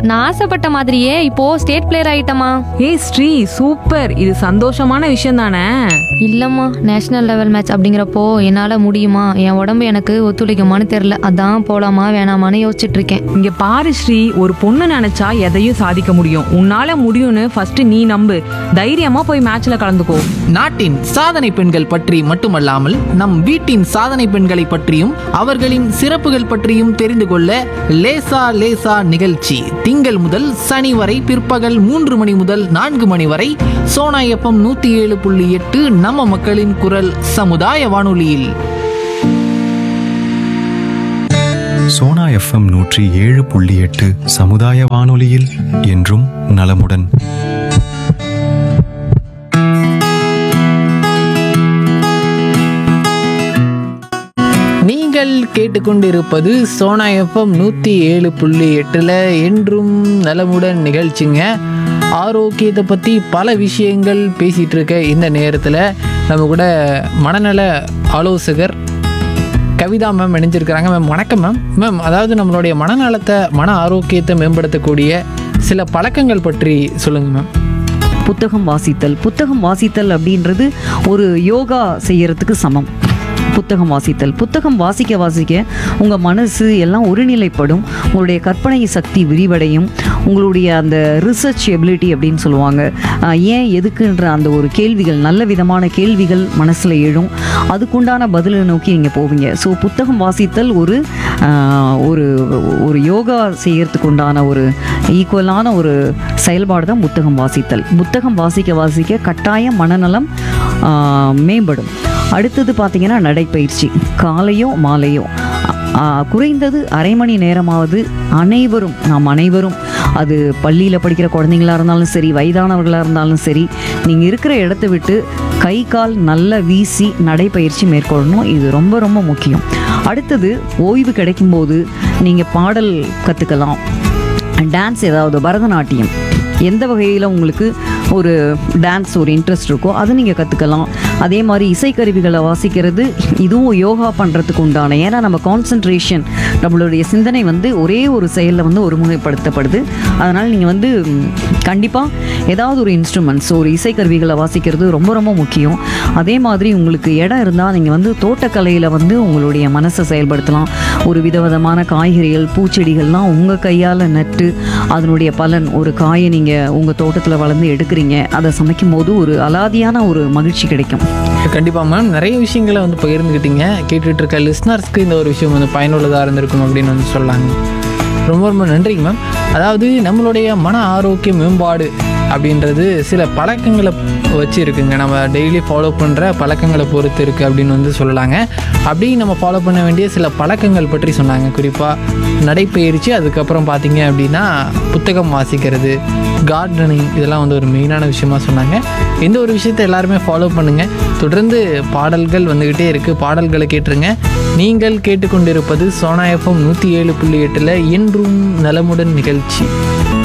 நான் ஆசைப்பட்ட மாதிரியே இப்போ ஸ்டேட் பிளேயர் ஆயிட்டமா ஏய் ஸ்ரீ சூப்பர் இது சந்தோஷமான விஷயம் தானே இல்லம்மா நேஷனல் லெவல் மேட்ச் அப்படிங்கிறப்போ என்னால முடியுமா என் உடம்பு எனக்கு ஒத்துழைக்குமான்னு தெரியல அதான் போலாமா வேணாமான்னு யோசிச்சுட்டு இருக்கேன் இங்க பாரு ஸ்ரீ ஒரு பொண்ணு நினைச்சா எதையும் சாதிக்க முடியும் உன்னால முடியும்னு ஃபர்ஸ்ட் நீ நம்பு தைரியமா போய் மேட்ச்ல கலந்துக்கோ நாட்டின் சாதனை பெண்கள் பற்றி மட்டுமல்லாமல் நம் வீட்டின் சாதனை பெண்களை பற்றியும் அவர்களின் சிறப்புகள் பற்றியும் தெரிந்து கொள்ள லேசா லேசா நிகழ்ச்சி திங்கள் முதல் சனி வரை பிற்பகல் மூன்று மணி முதல் நான்கு மணி வரை சோனா எஃப்எம் நூத்தி ஏழு புள்ளி எட்டு நம்ம மக்களின் குரல் சமுதாய வானொலியில் சோனா எஃப்எம் நூற்றி ஏழு புள்ளி எட்டு சமுதாய வானொலியில் என்றும் நலமுடன் நீங்கள் கேட்டுக்கொண்டிருப்பது சோனா எஃப்எம் நூற்றி ஏழு புள்ளி எட்டில் என்றும் நலமுடன் நிகழ்ச்சிங்க ஆரோக்கியத்தை பற்றி பல விஷயங்கள் பேசிகிட்டு இருக்க இந்த நேரத்தில் நம்ம கூட மனநல ஆலோசகர் கவிதா மேம் இணைஞ்சிருக்கிறாங்க மேம் வணக்கம் மேம் மேம் அதாவது நம்மளுடைய மனநலத்தை மன ஆரோக்கியத்தை மேம்படுத்தக்கூடிய சில பழக்கங்கள் பற்றி சொல்லுங்கள் மேம் புத்தகம் வாசித்தல் புத்தகம் வாசித்தல் அப்படின்றது ஒரு யோகா செய்யறதுக்கு சமம் புத்தகம் வாசித்தல் புத்தகம் வாசிக்க வாசிக்க உங்கள் மனசு எல்லாம் ஒருநிலைப்படும் உங்களுடைய கற்பனை சக்தி விரிவடையும் உங்களுடைய அந்த ரிசர்ச் எபிலிட்டி அப்படின்னு சொல்லுவாங்க ஆஹ் ஏன் எதுக்குன்ற அந்த ஒரு கேள்விகள் நல்ல விதமான கேள்விகள் மனசில் எழும் அதுக்குண்டான பதிலை நோக்கி நீங்கள் போவீங்க ஸோ புத்தகம் வாசித்தல் ஒரு ஆஹ் ஒரு ஒரு யோகா செய்யறதுக்கு உண்டான ஒரு ஈக்குவலான ஒரு செயல்பாடு தான் புத்தகம் வாசித்தல் புத்தகம் வாசிக்க வாசிக்க கட்டாயம் மனநலம் ஆஹ் மேம்படும் அடுத்தது பார்த்தீங்கன்னா நடைப்பயிற்சி காலையோ மாலையோ ஆ, குறைந்தது அரை மணி நேரமாவது அனைவரும் நாம் அனைவரும் அது பள்ளியில் படிக்கிற குழந்தைங்களா இருந்தாலும் சரி வயதானவர்களாக இருந்தாலும் சரி நீங்கள் இருக்கிற இடத்த விட்டு கை கால் நல்லா வீசி நடைப்பயிற்சி மேற்கொள்ளணும் இது ரொம்ப ரொம்ப முக்கியம் அடுத்தது ஓய்வு கிடைக்கும்போது நீங்கள் பாடல் கற்றுக்கலாம் டான்ஸ் ஏதாவது பரதநாட்டியம் எந்த வகையில் உங்களுக்கு ஒரு டான்ஸ் ஒரு இன்ட்ரெஸ்ட் இருக்கோ அதை நீங்கள் கற்றுக்கலாம் அதே மாதிரி இசைக்கருவிகளை வாசிக்கிறது இதுவும் யோகா பண்ணுறதுக்கு உண்டான ஏன்னா நம்ம கான்சன்ட்ரேஷன் நம்மளுடைய சிந்தனை வந்து ஒரே ஒரு செயலில் வந்து ஒருமுகைப்படுத்தப்படுது அதனால் நீங்கள் வந்து கண்டிப்பாக ஏதாவது ஒரு இன்ஸ்ட்ருமெண்ட்ஸ் ஒரு இசைக்கருவிகளை வாசிக்கிறது ரொம்ப ரொம்ப முக்கியம் அதே மாதிரி உங்களுக்கு இடம் இருந்தால் நீங்கள் வந்து தோட்டக்கலையில் வந்து உங்களுடைய மனசை செயல்படுத்தலாம் ஒரு விதவிதமான காய்கறிகள் பூச்செடிகள்லாம் உங்கள் கையால் நட்டு அதனுடைய பலன் ஒரு காயை நீங்கள் உங்கள் தோட்டத்தில் வளர்ந்து எடுக்கிறீங்க அதை சமைக்கும் போது ஒரு அலாதியான ஒரு மகிழ்ச்சி கிடைக்கும் கண்டிப்பாக மேம் நிறைய விஷயங்களை வந்து பகிர்ந்துக்கிட்டீங்க கேட்டுட்டு இருக்க லிஸ்னர்ஸ்க்கு இந்த ஒரு விஷயம் வந்து பயனுள்ளதாக இருந்திருக்கும் அப்படின்னு வந்து சொல்லாங்க ரொம்ப ரொம்ப நன்றிங்க மேம் அதாவது நம்மளுடைய மன ஆரோக்கிய மேம்பாடு அப்படின்றது சில பழக்கங்களை வச்சு இருக்குங்க நம்ம டெய்லி ஃபாலோ பண்ணுற பழக்கங்களை பொறுத்து இருக்குது அப்படின்னு வந்து சொல்லலாங்க அப்படி நம்ம ஃபாலோ பண்ண வேண்டிய சில பழக்கங்கள் பற்றி சொன்னாங்க குறிப்பாக நடைப்பயிற்சி அதுக்கப்புறம் பார்த்தீங்க அப்படின்னா புத்தகம் வாசிக்கிறது கார்டனிங் இதெல்லாம் வந்து ஒரு மெயினான விஷயமா சொன்னாங்க இந்த ஒரு விஷயத்தை எல்லாருமே ஃபாலோ பண்ணுங்கள் தொடர்ந்து பாடல்கள் வந்துக்கிட்டே இருக்குது பாடல்களை கேட்டுருங்க நீங்கள் கேட்டுக்கொண்டிருப்பது சோனா எஃப்எம் நூற்றி ஏழு புள்ளி எட்டில் என்றும் நலமுடன் நிகழ்ச்சி